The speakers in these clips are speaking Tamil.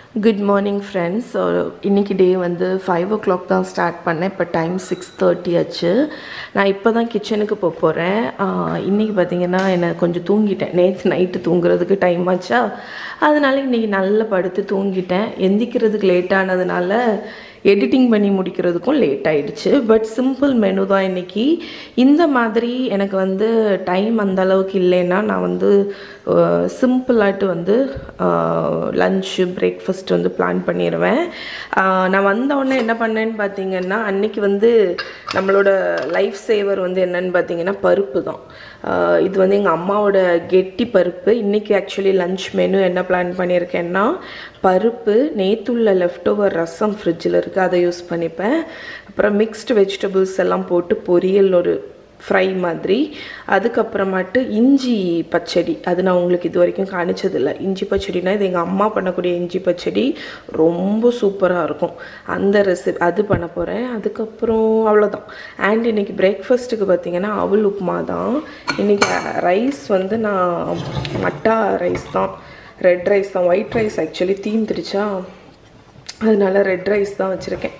குட் மார்னிங் ஃப்ரெண்ட்ஸ் ஸோ இன்றைக்கி டே வந்து ஃபைவ் ஓ கிளாக் தான் ஸ்டார்ட் பண்ணேன் இப்போ டைம் சிக்ஸ் தேர்ட்டி ஆச்சு நான் இப்போ தான் கிச்சனுக்கு போக போகிறேன் இன்றைக்கி பார்த்தீங்கன்னா என்னை கொஞ்சம் தூங்கிட்டேன் நேற்று நைட்டு தூங்குறதுக்கு டைம் ஆச்சா அதனால இன்றைக்கி நல்லா படுத்து தூங்கிட்டேன் எந்திக்கிறதுக்கு லேட் ஆனதுனால எடிட்டிங் பண்ணி முடிக்கிறதுக்கும் லேட் ஆயிடுச்சு பட் சிம்பிள் மெனு தான் இன்றைக்கி இந்த மாதிரி எனக்கு வந்து டைம் அந்த அளவுக்கு இல்லைன்னா நான் வந்து சிம்பிளாட்டு வந்து லஞ்சு பிரேக்ஃபாஸ்ட் வந்து பிளான் பண்ணிடுவேன் ஆஹ் நான் வந்த உடனே என்ன பண்ணேன்னு பார்த்தீங்கன்னா அன்னைக்கு வந்து நம்மளோட லைஃப் சேவர் வந்து என்னன்னு பார்த்தீங்கன்னா பருப்பு தான் ஆஹ் இது வந்து எங்கள் அம்மாவோட கெட்டி பருப்பு இன்றைக்கி ஆக்சுவலி லஞ்ச் மெனு என்ன பிளான் பண்ணியிருக்கேன்னா பருப்பு நேத்துள்ள லெஃப்ட் ஓவர் ரசம் ஃப்ரிட்ஜில் இருக்குது அதை யூஸ் பண்ணிப்பேன் அப்புறம் மிக்ஸ்டு வெஜிடபிள்ஸ் எல்லாம் போட்டு பொரியல் ஒரு ஃப்ரை மாதிரி அதுக்கப்புறமாட்டு இஞ்சி பச்சடி அது நான் உங்களுக்கு இது வரைக்கும் காணிச்சதில்லை இஞ்சி பச்சடினா இது எங்கள் அம்மா பண்ணக்கூடிய இஞ்சி பச்சடி ரொம்ப சூப்பராக இருக்கும் அந்த ரெசிபி அது பண்ண போகிறேன் அதுக்கப்புறம் அவ்வளோதான் அண்ட் இன்னைக்கு பிரேக்ஃபாஸ்ட்டுக்கு பார்த்தீங்கன்னா அவல் உப்புமா தான் இன்றைக்கி ரைஸ் வந்து நான் மட்டா ரைஸ் தான் ரெட் ரைஸ் தான் ஒயிட் ரைஸ் ஆக்சுவலி தீந்துருச்சா அதனால ரெட் ரைஸ் தான் வச்சுருக்கேன்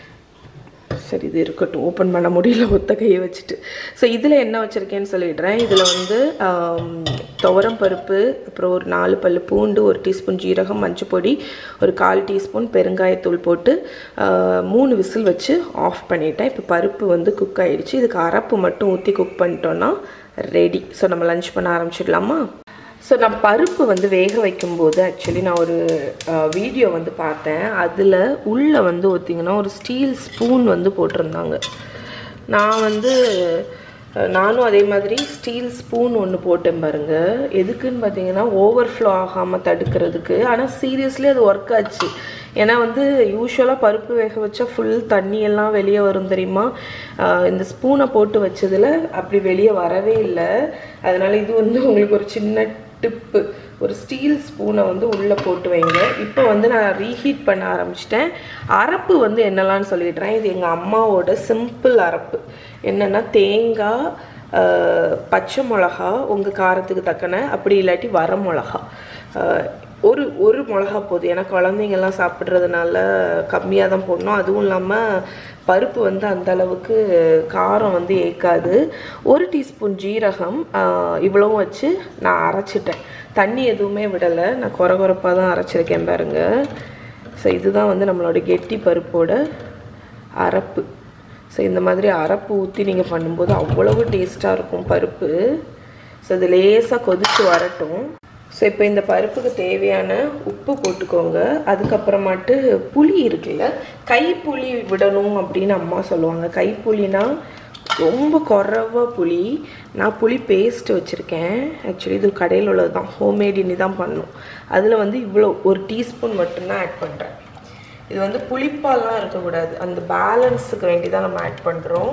சரி இது இருக்கட்டும் ஓப்பன் பண்ண முடியல ஒத்த கையை வச்சுட்டு ஸோ இதில் என்ன வச்சுருக்கேன்னு சொல்லிடுறேன் இதில் வந்து ஆம், துவரம் பருப்பு அப்புறம் ஒரு நாலு பல்லு பூண்டு ஒரு டீஸ்பூன் ஜீரகம் மஞ்சள் பொடி ஒரு கால் டீஸ்பூன் பெருங்காயத்தூள் போட்டு ஆ, மூணு விசில் வச்சு ஆஃப் பண்ணிட்டேன் இப்போ பருப்பு வந்து குக் ஆயிடுச்சு இதுக்கு அரப்பு மட்டும் ஊற்றி குக் பண்ணிட்டோன்னா ரெடி ஸோ நம்ம லஞ்ச் பண்ண ஆரம்பிச்சிடலாமா ஸோ நான் பருப்பு வந்து வேக வைக்கும்போது ஆக்சுவலி நான் ஒரு வீடியோ வந்து பார்த்தேன் அதில் உள்ளே வந்து ஒத்திங்கன்னா ஒரு ஸ்டீல் ஸ்பூன் வந்து போட்டிருந்தாங்க நான் வந்து அஹ், நானும் அதே மாதிரி ஸ்டீல் ஸ்பூன் ஒன்று போட்டேன் பாருங்க எதுக்குன்னு பார்த்தீங்கன்னா ஓவர்ஃப்ளோ ஆகாமல் தடுக்கிறதுக்கு ஆனால் சீரியஸ்லி அது ஒர்க் ஆச்சு ஏன்னா வந்து யூஸ்வலாக பருப்பு வேக வச்சா ஃபுல் தண்ணி எல்லாம் வெளியே வரும் தெரியுமா ஆஹ் இந்த ஸ்பூனை போட்டு வச்சதில் அப்படி வெளியே வரவே இல்லை அதனால இது வந்து உங்களுக்கு ஒரு சின்ன டிப்பு ஒரு ஸ்டீல் ஸ்பூனை வந்து உள்ளே போட்டு வைங்க இப்போ வந்து நான் ரீஹீட் பண்ண ஆரம்பிச்சிட்டேன் அரப்பு வந்து என்னலான்னு சொல்லிடுறேன் இது எங்கள் அம்மாவோட சிம்பிள் அரப்பு என்னென்னா தேங்காய் ஆஹ் பச்சை மிளகா உங்கள் காரத்துக்கு தக்கன அப்படி இல்லாட்டி வர மிளகா ஆஹ் ஒரு ஒரு மிளகா போதும் ஏன்னா குழந்தைங்கெல்லாம் சாப்பிட்றதுனால கம்மியாக தான் போடணும் அதுவும் இல்லாமல் பருப்பு வந்து அந்த அளவுக்கு காரம் வந்து ஏற்காது ஒரு டீஸ்பூன் ஜீரகம் ஆஹ் இவ்வளவும் வச்சு நான் அரைச்சிட்டேன் தண்ணி எதுவுமே விடலை நான் குறை குறைப்பாக தான் அரைச்சிருக்கேன் பாருங்க ஸோ இதுதான் வந்து நம்மளோட கெட்டி பருப்போட அரப்பு ஸோ இந்த மாதிரி அரப்பு ஊற்றி நீங்கள் பண்ணும்போது அவ்வளவு டேஸ்ட்டாக இருக்கும் பருப்பு ஸோ இது லேசாக கொதிச்சு வரட்டும் ஸோ இப்போ இந்த பருப்புக்கு தேவையான உப்பு போட்டுக்கோங்க அதுக்கப்புறமாட்டு புளி இருக்குல்ல கைப்புளி விடணும் அப்படின்னு அம்மா சொல்லுவாங்க கைப்புளினா ரொம்ப குறவா புளி நான் புளி பேஸ்ட் வச்சுருக்கேன் ஆக்சுவலி இது கடையில் உள்ளது தான் ஹோம்மேட் இனி தான் பண்ணும் அதில் வந்து இவ்வளோ ஒரு டீஸ்பூன் மட்டும்தான் ஆட் பண்ணுறேன் இது வந்து புளிப்பாலாம் இருக்கக்கூடாது அந்த பேலன்ஸுக்கு வேண்டி தான் நம்ம ஆட் பண்ணுறோம்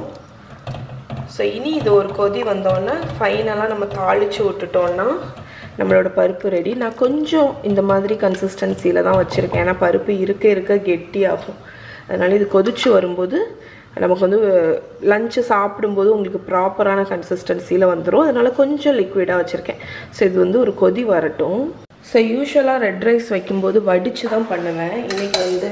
ஸோ இனி இது ஒரு கொதி வந்தோடனே ஃபைனலாக நம்ம தாளித்து விட்டுட்டோன்னா நம்மளோட பருப்பு ரெடி நான் கொஞ்சம் இந்த மாதிரி கன்சிஸ்டன்சியில் தான் வச்சுருக்கேன் ஏன்னா பருப்பு இருக்க இருக்க கெட்டியாகும் அதனால் இது கொதிச்சு வரும்போது நமக்கு வந்து லஞ்சு சாப்பிடும்போது உங்களுக்கு ப்ராப்பரான கன்சிஸ்டன்சியில் வந்துடும் அதனால் கொஞ்சம் லிக்விடாக வச்சுருக்கேன் ஸோ இது வந்து ஒரு கொதி வரட்டும் ஸோ யூஸ்வலாக ரெட் ரைஸ் வைக்கும்போது வடித்து தான் பண்ணுவேன் இன்றைக்கி வந்து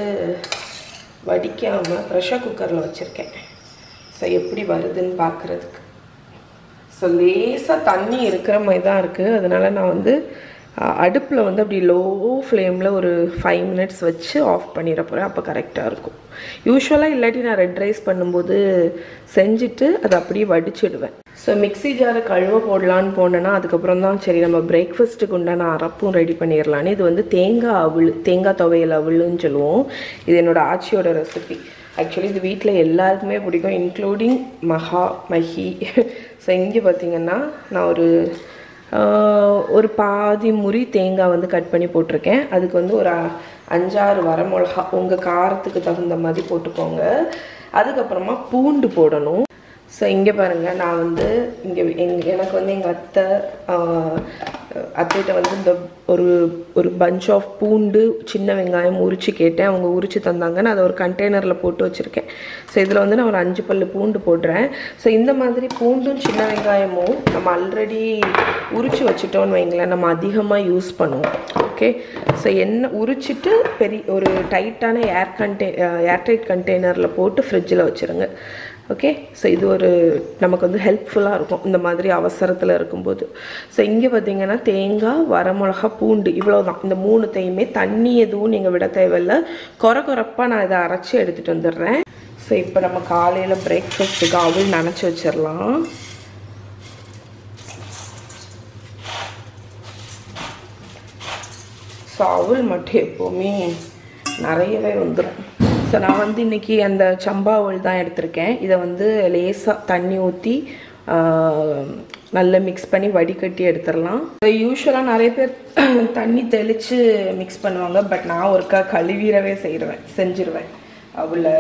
வடிக்காமல் ப்ரெஷர் குக்கரில் வச்சுருக்கேன் ஸோ எப்படி வருதுன்னு பார்க்குறதுக்கு ஸோ லேசாக தண்ணி இருக்கிற மாதிரி தான் இருக்குது அதனால நான் வந்து அடுப்பில் வந்து அப்படி லோ ஃப்ளேமில் ஒரு ஃபைவ் மினிட்ஸ் வச்சு ஆஃப் பண்ணிட போகிறேன் அப்போ கரெக்டாக இருக்கும் யூஸ்வலாக இல்லாட்டி நான் ரெட் ரைஸ் பண்ணும்போது செஞ்சுட்டு அதை அப்படியே வடிச்சிடுவேன் ஸோ மிக்ஸி ஜாரை கழுவ போடலான்னு போனேன்னா அதுக்கப்புறம் தான் சரி நம்ம பிரேக்ஃபாஸ்ட்டுக்கு உண்டான அரப்பும் ரெடி பண்ணிடலான்னு இது வந்து தேங்காய் அவள் தேங்காய் துவையல் அவளுன்னு சொல்லுவோம் இது என்னோட ஆச்சியோட ரெசிபி ஆக்சுவலி இது வீட்டில் எல்லாருக்குமே பிடிக்கும் இன்க்ளூடிங் மகா மஹி ஸோ இங்கே பார்த்தீங்கன்னா நான் ஒரு ஆஹ், ஒரு பாதி முறி தேங்காய் வந்து கட் பண்ணி போட்டிருக்கேன் அதுக்கு வந்து ஒரு அ- அஞ்சாறு வரமிளகா உங்கள் காரத்துக்கு தகுந்த மாதிரி போட்டுக்கோங்க அதுக்கப்புறமா பூண்டு போடணும் ஸோ இங்கே பாருங்கள் நான் வந்து இங்கே எங் எனக்கு வந்து எங்கள் அத்தை ஆஹ், அத்தைகிட்ட வந்து இந்த ஒரு ஒரு பஞ்ச் ஆஃப் பூண்டு சின்ன வெங்காயம் உரிச்சு கேட்டேன் அவங்க உரிச்சு தந்தாங்க நான் அதை ஒரு கண்டெய்னரில் போட்டு வச்சுருக்கேன் ஸோ இதில் வந்து நான் ஒரு அஞ்சு பல்லு பூண்டு போடுறேன் ஸோ இந்த மாதிரி பூண்டும் சின்ன வெங்காயமும் நம்ம ஆல்ரெடி உரிச்சு வச்சுட்டோம்னு வைங்களேன் நம்ம அதிகமாக யூஸ் பண்ணுவோம் ஓகே ஸோ என்ன உரிச்சிட்டு பெரிய ஒரு டைட்டான ஏர் கண்டெ ஏர்டைட் கண்டெய்னரில் போட்டு ஃப்ரிட்ஜில் வச்சுருங்க ஓகே ஸோ இது ஒரு நமக்கு வந்து ஹெல்ப்ஃபுல்லாக இருக்கும் இந்த மாதிரி அவசரத்தில் இருக்கும்போது ஸோ இங்கே பார்த்தீங்கன்னா தேங்காய் வரமிளகா பூண்டு இவ்வளோ தான் இந்த மூணுத்தையுமே தண்ணி எதுவும் நீங்கள் விட தேவையில்ல குறை குறைப்பாக நான் இதை அரைச்சி எடுத்துகிட்டு வந்துடுறேன் ஸோ இப்போ நம்ம காலையில் பிரேக்ஃபாஸ்ட்டுக்கு அவள் நினச்சி வச்சிடலாம் ஸோ அவள் மட்டும் எப்போவுமே நிறையவே வந்துடும் ஸோ நான் வந்து இன்றைக்கி அந்த சம்பா அவள் தான் எடுத்திருக்கேன் இதை வந்து லேசாக தண்ணி ஊற்றி நல்லா மிக்ஸ் பண்ணி வடிகட்டி எடுத்துடலாம் யூஸ்வலாக நிறைய பேர் தண்ணி தெளித்து மிக்ஸ் பண்ணுவாங்க பட் நான் ஒருக்கா கழுவீரவே செய்கிறேன் செஞ்சிருவேன் அவளை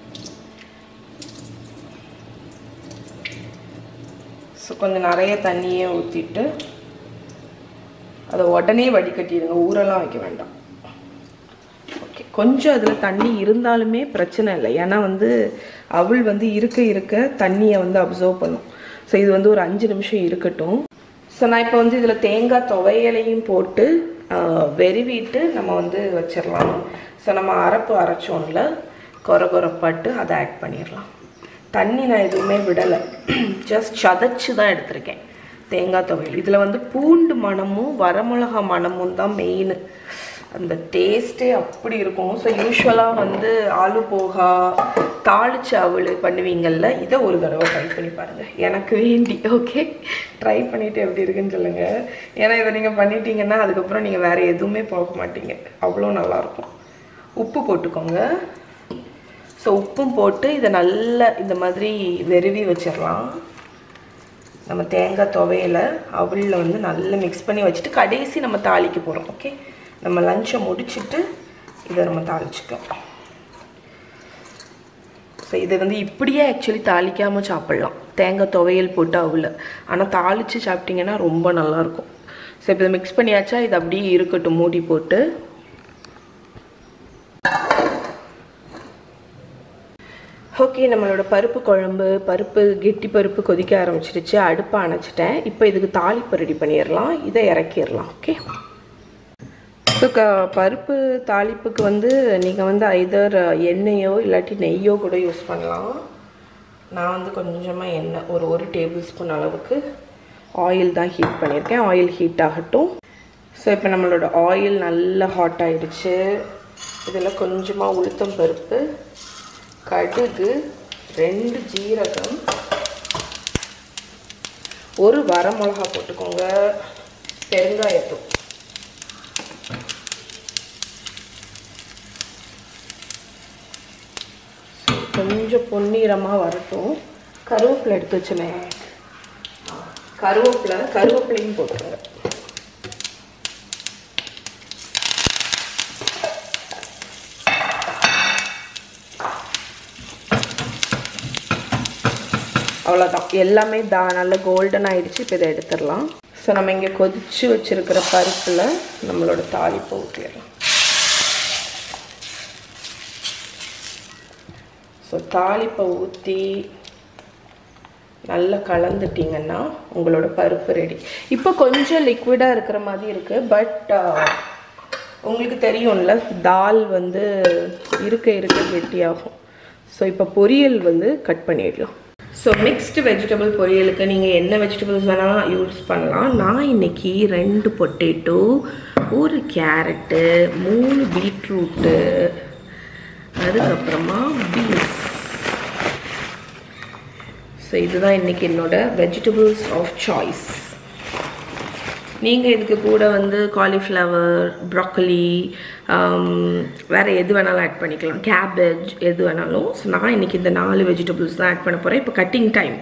ஸோ கொஞ்சம் நிறைய தண்ணியே ஊற்றிட்டு அதை உடனே வடிகட்டிடுங்க ஊரெல்லாம் வைக்க வேண்டாம் ஓகே கொஞ்சம் அதில் தண்ணி இருந்தாலுமே பிரச்சனை இல்லை ஏன்னா வந்து அவள் வந்து இருக்க இருக்க தண்ணியை வந்து அப்சர்வ் பண்ணும் ஸோ இது வந்து ஒரு அஞ்சு நிமிஷம் இருக்கட்டும் ஸோ நான் இப்போ வந்து இதில் தேங்காய் துவையலையும் போட்டு வெறுவிட்டு நம்ம வந்து வச்சிடலாம் ஸோ நம்ம அரைப்பு அரைச்சோம்ல கொர கொரப்பாட்டு அதை ஆட் பண்ணிடலாம் தண்ணி நான் எதுவுமே விடலை ஜஸ்ட் சதைச்சு தான் எடுத்திருக்கேன் தேங்காய் துவையல் இதில் வந்து பூண்டு மணமும் வரமிளகா மணமும் தான் மெயின் அந்த டேஸ்ட்டே அப்படி இருக்கும் ஸோ யூஸ்வலாக வந்து ஆலு போகா தாளிச்ச அவள் பண்ணுவீங்கள்ல இதை ஒரு தடவை ட்ரை பண்ணி பாருங்கள் எனக்கு வேண்டி ஓகே ட்ரை பண்ணிவிட்டு எப்படி இருக்குன்னு சொல்லுங்கள் ஏன்னா இதை நீங்கள் பண்ணிட்டீங்கன்னா அதுக்கப்புறம் நீங்கள் வேறு எதுவுமே போக மாட்டீங்க அவ்வளோ நல்லாயிருக்கும் உப்பு போட்டுக்கோங்க ஸோ உப்பும் போட்டு இதை நல்லா இந்த மாதிரி வெறுவி வச்சிடலாம் நம்ம தேங்காய் துவையில் அவளில் வந்து நல்லா மிக்ஸ் பண்ணி வச்சுட்டு கடைசி நம்ம தாளிக்க போகிறோம் ஓகே நம்ம லஞ்சை முடிச்சுட்டு இதை நம்ம தாளிச்சுக்கலாம் ஸோ இதை வந்து இப்படியே ஆக்சுவலி தாளிக்காமல் சாப்பிட்லாம் தேங்காய் துவையல் போட்டு அவள ஆனால் தாளித்து சாப்பிட்டிங்கன்னா ரொம்ப நல்லாயிருக்கும் ஸோ இப்போ இதை மிக்ஸ் பண்ணியாச்சா இது அப்படியே இருக்கட்டும் மூடி போட்டு ஓகே நம்மளோட பருப்பு குழம்பு பருப்பு கெட்டி பருப்பு கொதிக்க ஆரம்பிச்சிருச்சு அடுப்பை அணைச்சிட்டேன் இப்போ இதுக்கு தாளிப்பு ரெடி பண்ணிடலாம் இதை இறக்கிடலாம் ஓகே ஸோ க பருப்பு தாளிப்புக்கு வந்து நீங்கள் வந்து ஐதர் எண்ணெயோ இல்லாட்டி நெய்யோ கூட யூஸ் பண்ணலாம் நான் வந்து கொஞ்சமாக எண்ணெய் ஒரு ஒரு டேபிள் ஸ்பூன் அளவுக்கு ஆயில் தான் ஹீட் பண்ணியிருக்கேன் ஆயில் ஹீட் ஆகட்டும் ஸோ இப்போ நம்மளோட ஆயில் நல்லா ஹாட் ஆயிடுச்சு இதில் கொஞ்சமாக உளுத்தம் பருப்பு கடுகு ரெண்டு ஜீரகம் ஒரு வரமிளகா போட்டுக்கோங்க பெருங்காயத்தூள் கொஞ்சம் பொன்னிறமாக வரட்டும் கருவேப்பிலை எடுத்து வச்சுனேன் கருவேப்பிலை கருவேப்பிலையும் போட்டுருங்க அவ்வளோதான் எல்லாமே தா நல்ல கோல்டன் ஆயிடுச்சு இப்போ இதை எடுத்துடலாம் ஸோ நம்ம இங்கே கொதிச்சு வச்சுருக்கிற பருப்பில் நம்மளோட தாளிப்பை ஊற்றிடலாம் ஸோ தாளிப்பை ஊற்றி நல்லா கலந்துட்டிங்கன்னா உங்களோட பருப்பு ரெடி இப்போ கொஞ்சம் லிக்விடாக இருக்கிற மாதிரி இருக்குது பட் உங்களுக்கு தெரியும்ல தால் வந்து இருக்க இருக்க கெட்டியாகும் ஸோ இப்போ பொரியல் வந்து கட் பண்ணிடலாம் ஸோ மிக்ஸ்டு வெஜிடபிள் பொரியலுக்கு நீங்கள் என்ன வெஜிடபிள்ஸ் வேணாலும் யூஸ் பண்ணலாம் நான் இன்னைக்கு ரெண்டு பொட்டேட்டோ ஒரு கேரட்டு மூணு பீட்ரூட்டு அதுக்கப்புறமா பீன்ஸ் ஸோ இதுதான் இன்றைக்கி என்னோட வெஜிடபிள்ஸ் ஆஃப் சாய்ஸ் நீங்கள் இதுக்கு கூட வந்து காலிஃப்ளவர் ப்ராக்கலி வேறு எது வேணாலும் ஆட் பண்ணிக்கலாம் கேபேஜ் எது வேணாலும் ஸோ நான் இன்றைக்கி இந்த நாலு வெஜிடபிள்ஸ் தான் ஆட் பண்ண போகிறேன் இப்போ கட்டிங் டைம்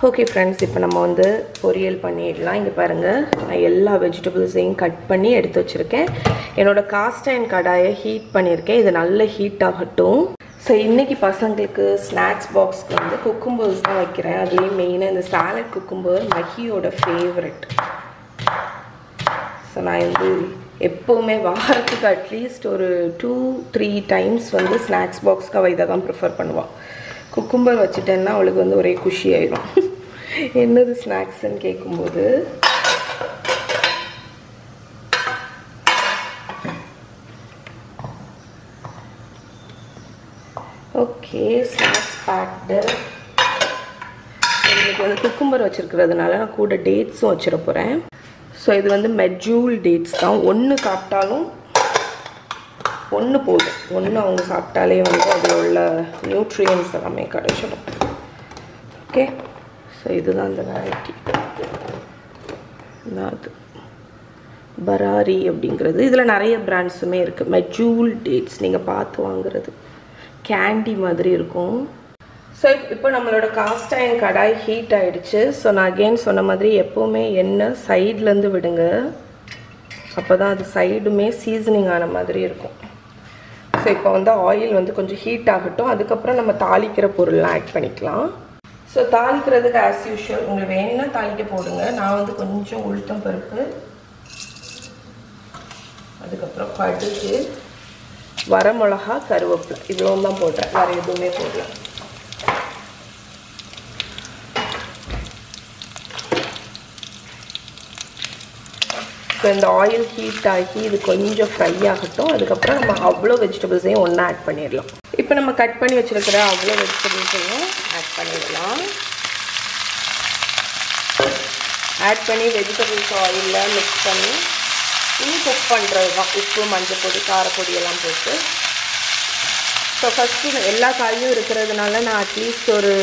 ஓகே ஃப்ரெண்ட்ஸ் இப்போ நம்ம வந்து பொரியல் பண்ணிடலாம் இங்கே பாருங்கள் நான் எல்லா வெஜிடபிள்ஸையும் கட் பண்ணி எடுத்து வச்சுருக்கேன் என்னோடய காஸ்ட் அயன் கடாயை ஹீட் பண்ணியிருக்கேன் இது நல்ல ஹீட் ஆகட்டும் ஸோ இன்றைக்கி பசங்களுக்கு ஸ்நாக்ஸ் பாக்ஸ்க்கு வந்து குக்கும்பர்ஸ் தான் வைக்கிறேன் அதுலேயும் மெயினாக இந்த சாலட் குக்கும்பர் மஹியோட ஃபேவரட் ஸோ நான் வந்து எப்போவுமே வாரத்துக்கு அட்லீஸ்ட் ஒரு டூ த்ரீ டைம்ஸ் வந்து ஸ்நாக்ஸ் பாக்ஸ்க்கு அவள் இதை தான் ப்ரிஃபர் பண்ணுவாள் குக்கும்பர் வச்சுட்டேன்னா அவளுக்கு வந்து ஒரே குஷி ஆயிடும் என்னது ஸ்நாக்ஸ்ன்னு கேட்கும்போது ஓகே ஸ்நாக்ஸ் பேக்டு இன்னைக்கு வந்து குக்கும்பர் வச்சுருக்கிறதுனால நான் கூட டேட்ஸும் வச்சிட போகிறேன் ஸோ இது வந்து மெஜூல் டேட்ஸ் தான் ஒன்று சாப்பிட்டாலும் ஒன்று போதும் ஒன்று அவங்க சாப்பிட்டாலே வந்து அதில் உள்ள நியூட்ரியன்ஸ் எல்லாமே கிடைச்சிடும் ஓகே ஸோ இதுதான் அந்த வெரைட்டி அது பராரி அப்படிங்கிறது இதில் நிறைய பிராண்ட்ஸுமே இருக்குது மெஜூல் டேட்ஸ் நீங்கள் பார்த்து வாங்குறது கேண்டி மாதிரி இருக்கும் ஸோ இப்போ நம்மளோட காஸ்ட் அயன் கடாய் ஹீட் ஆயிடுச்சு ஸோ நான் அகெயின் சொன்ன மாதிரி எப்போவுமே எண்ணெய் சைட்லேருந்து விடுங்க அப்போ தான் அது சைடுமே சீசனிங் ஆன மாதிரி இருக்கும் ஸோ இப்போ வந்து ஆயில் வந்து கொஞ்சம் ஹீட் ஆகட்டும் அதுக்கப்புறம் நம்ம தாளிக்கிற பொருள்லாம் ஆட் பண்ணிக்கலாம் ஸோ தாளிக்கிறதுக்கு ஆஸ் யூஷுவல் உங்களுக்கு வேணும்னா தாளிக்க போடுங்க நான் வந்து கொஞ்சம் உளுத்தம் பருப்பு அதுக்கப்புறம் கடுகு வரமிளகா கருவேப்பிலை இவ்வளோ தான் போடுறேன் வேறு எதுவுமே போடல ஸோ இந்த ஆயில் ஹீட் ஆகி இது கொஞ்சம் ஃப்ரை ஆகட்டும் அதுக்கப்புறம் நம்ம அவ்வளோ வெஜிடபிள்ஸையும் ஒன்றா ஆட் பண்ணிடலாம் இப்போ நம்ம கட் பண்ணி வச்சுருக்கிற அவ்வளோ வெஜிடபிள்ஸையும் ஆட் பண்ணிடலாம் ஆட் பண்ணி வெஜிடபிள்ஸ் ஆயிலில் மிக்ஸ் பண்ணி இன்னும் குக் பண்ணுறது தான் உப்பு மஞ்சள் பொடி காரப்பொடி எல்லாம் போட்டு ஸோ ஃபஸ்ட்டு எல்லா காயும் இருக்கிறதுனால நான் அட்லீஸ்ட் ஒரு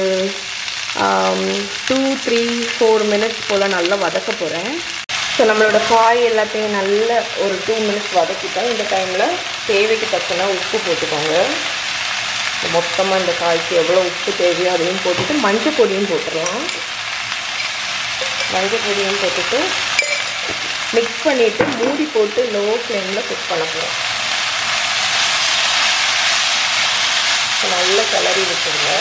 டூ த்ரீ ஃபோர் மினிட்ஸ் போல் நல்லா வதக்க போகிறேன் ஸோ நம்மளோட காய் எல்லாத்தையும் நல்ல ஒரு டூ மினிட்ஸ் வதக்கிட்டோம் இந்த டைமில் தேவைக்கு தக்கன உப்பு போட்டுக்கோங்க மொத்தமாக இந்த காய்க்கு எவ்வளோ உப்பு தேவையோ அதையும் போட்டுட்டு மஞ்சள் பொடியும் போட்டுடலாம் மஞ்சள் பொடியும் போட்டுட்டு மிக்ஸ் பண்ணிவிட்டு மூடி போட்டு லோ ஃப்ளேமில் குக் பண்ண போகிறோம் நல்லா கிளறி விட்டுருங்க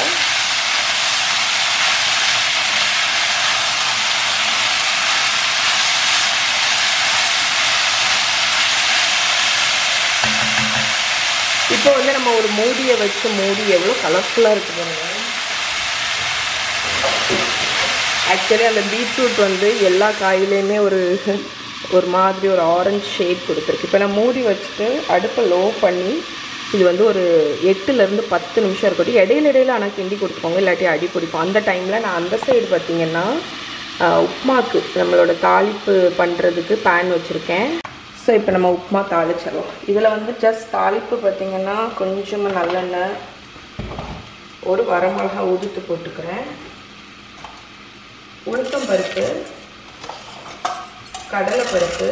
இப்போ வந்து நம்ம ஒரு மூடியை வச்சு மூடி எவ்வளோ கலர்ஃபுல்லாக இருக்கு பாருங்க ஆக்சுவலி அந்த பீட்ரூட் வந்து எல்லா காயிலையுமே ஒரு ஒரு மாதிரி ஒரு ஆரஞ்சு ஷேட் கொடுத்துருக்கு இப்போ நான் மூடி வச்சுட்டு அடுப்பை லோ பண்ணி இது வந்து ஒரு எட்டுலேருந்து பத்து நிமிஷம் இருக்கட்டும் இடையில இடையில ஆனால் கிண்டி கொடுத்துக்கோங்க இல்லாட்டி அடி பிடிக்கும் அந்த டைமில் நான் அந்த சைடு பார்த்தீங்கன்னா உப்மாக்கு நம்மளோட தாளிப்பு பண்ணுறதுக்கு பேன் வச்சுருக்கேன் ஸோ இப்போ நம்ம உப்புமா தாளிச்சிடலாம் இதில் வந்து ஜஸ்ட் தாளிப்பு பார்த்திங்கன்னா கொஞ்சமாக நல்லெண்ணெய் ஒரு வரமிளகா உதுத்து போட்டுக்கிறேன் உளுத்தம் பருப்பு கடலை பருப்பு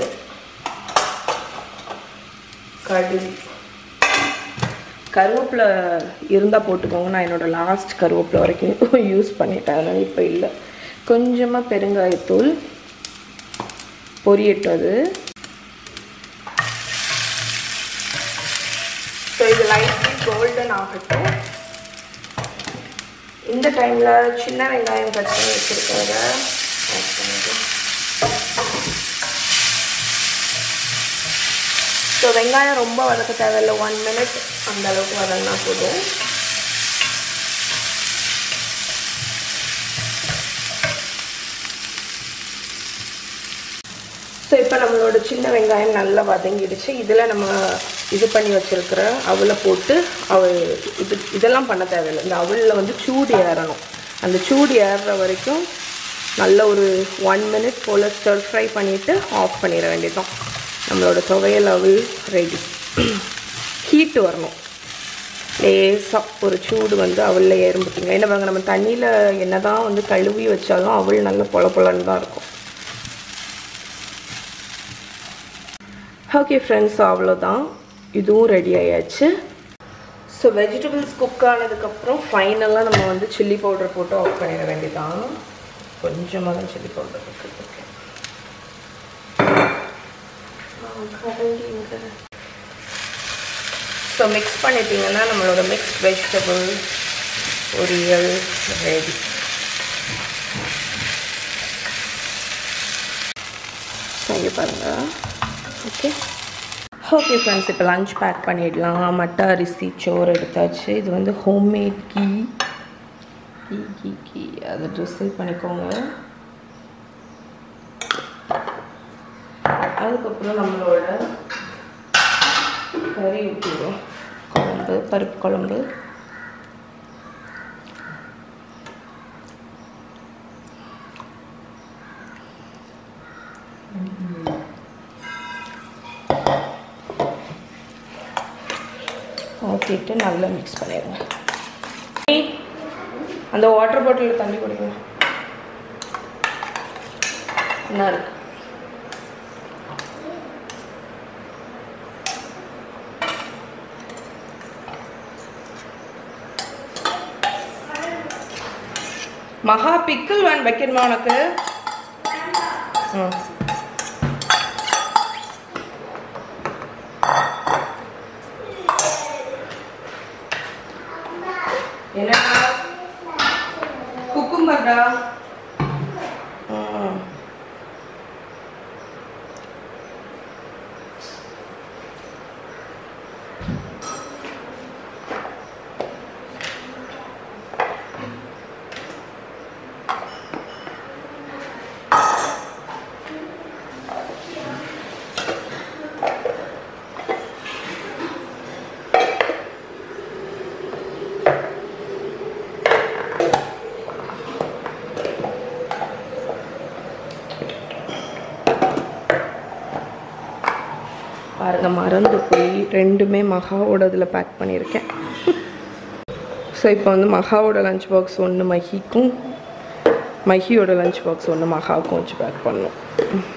கடுகு கருவேப்பிலை இருந்தால் போட்டுக்கோங்க நான் என்னோடய லாஸ்ட் கருவேப்பிலை வரைக்கும் யூஸ் பண்ணிட்டேன் அதனால் இப்போ இல்லை கொஞ்சமாக பெருங்காயத்தூள் பொரியட்டும் அது ஸோ இது லைட்லி கோல்டன் ஆகட்டும் இந்த டைமில் சின்ன வெங்காயம் கட் பண்ணி வச்சுருக்கிறத ஆட் பண்ணிட்டு ஸோ வெங்காயம் ரொம்ப வதக்க தேவையில்லை ஒன் மினிட் அந்த அளவுக்கு வதங்கினா போதும் ஸோ இப்போ நம்மளோட சின்ன வெங்காயம் நல்லா வதங்கிடுச்சு இதில் நம்ம இது பண்ணி வச்சுருக்கிற அவலை போட்டு அவள் இது இதெல்லாம் பண்ண தேவையில்லை இந்த அவலில் வந்து சூடு ஏறணும் அந்த சூடு ஏறுற வரைக்கும் நல்ல ஒரு ஒன் மினிட் போல் ஸ்டர் ஃப்ரை பண்ணிவிட்டு ஆஃப் பண்ணிட வேண்டியதுதான் நம்மளோட துவையல் அவல் ரெடி ஹீட்டு வரணும் லேசாக ஒரு சூடு வந்து அவளில் ஏறும் பார்த்தீங்களா என்ன பாருங்க நம்ம தண்ணியில் என்ன தான் வந்து கழுவி வச்சாலும் அவள் நல்ல பொல பொலன்னு தான் இருக்கும் ஓகே ஃப்ரெண்ட்ஸ் அவ்வளோதான் இதுவும் ரெடி ஆயாச்சு ஸோ வெஜிடபிள்ஸ் குக் ஆனதுக்கப்புறம் ஃபைனலாக நம்ம வந்து சில்லி பவுடர் போட்டு ஆஃப் பண்ணிட வேண்டியதான் கொஞ்சமாக தான் சில்லி பவுடர் இருக்குது ஓகே ஸோ மிக்ஸ் பண்ணிட்டீங்கன்னா நம்மளோட மிக்ஸ்ட் வெஜிடபிள் பொரியல் ரெடி இங்கே பாருங்கள் ஓகே ஓகே ஃப்ரெண்ட்ஸ் இப்போ லஞ்ச் பேக் பண்ணிடலாம் மட்டை அரிசி சோறு எடுத்தாச்சு இது வந்து ஹோம்மேட் கீ கீ கீ கீ அதை ட்ரெஸ்ஸில் பண்ணிக்கோங்க அதுக்கப்புறம் நம்மளோட கறி ஊற்றிடுவோம் குழம்பு பருப்பு குழம்பு ஊற்றிட்டு நல்லா மிக்ஸ் பண்ணிடுங்க அந்த வாட்டர் பாட்டிலில் தண்ணி குடிங்க என்ன இருக்கு மகா பிக்கிள் வேன் வைக்கணுமா உனக்கு ம் என்னடா குக்கும்பர்டா ம் பாருங்க மறந்து போய் ரெண்டுமே மகாவோட இதில் பேக் பண்ணியிருக்கேன் ஸோ இப்போ வந்து மகாவோட லஞ்ச் பாக்ஸ் ஒன்று மஹிக்கும் மஹியோட லஞ்ச் பாக்ஸ் ஒன்று மகாவுக்கும் வச்சு பேக் பண்ணணும்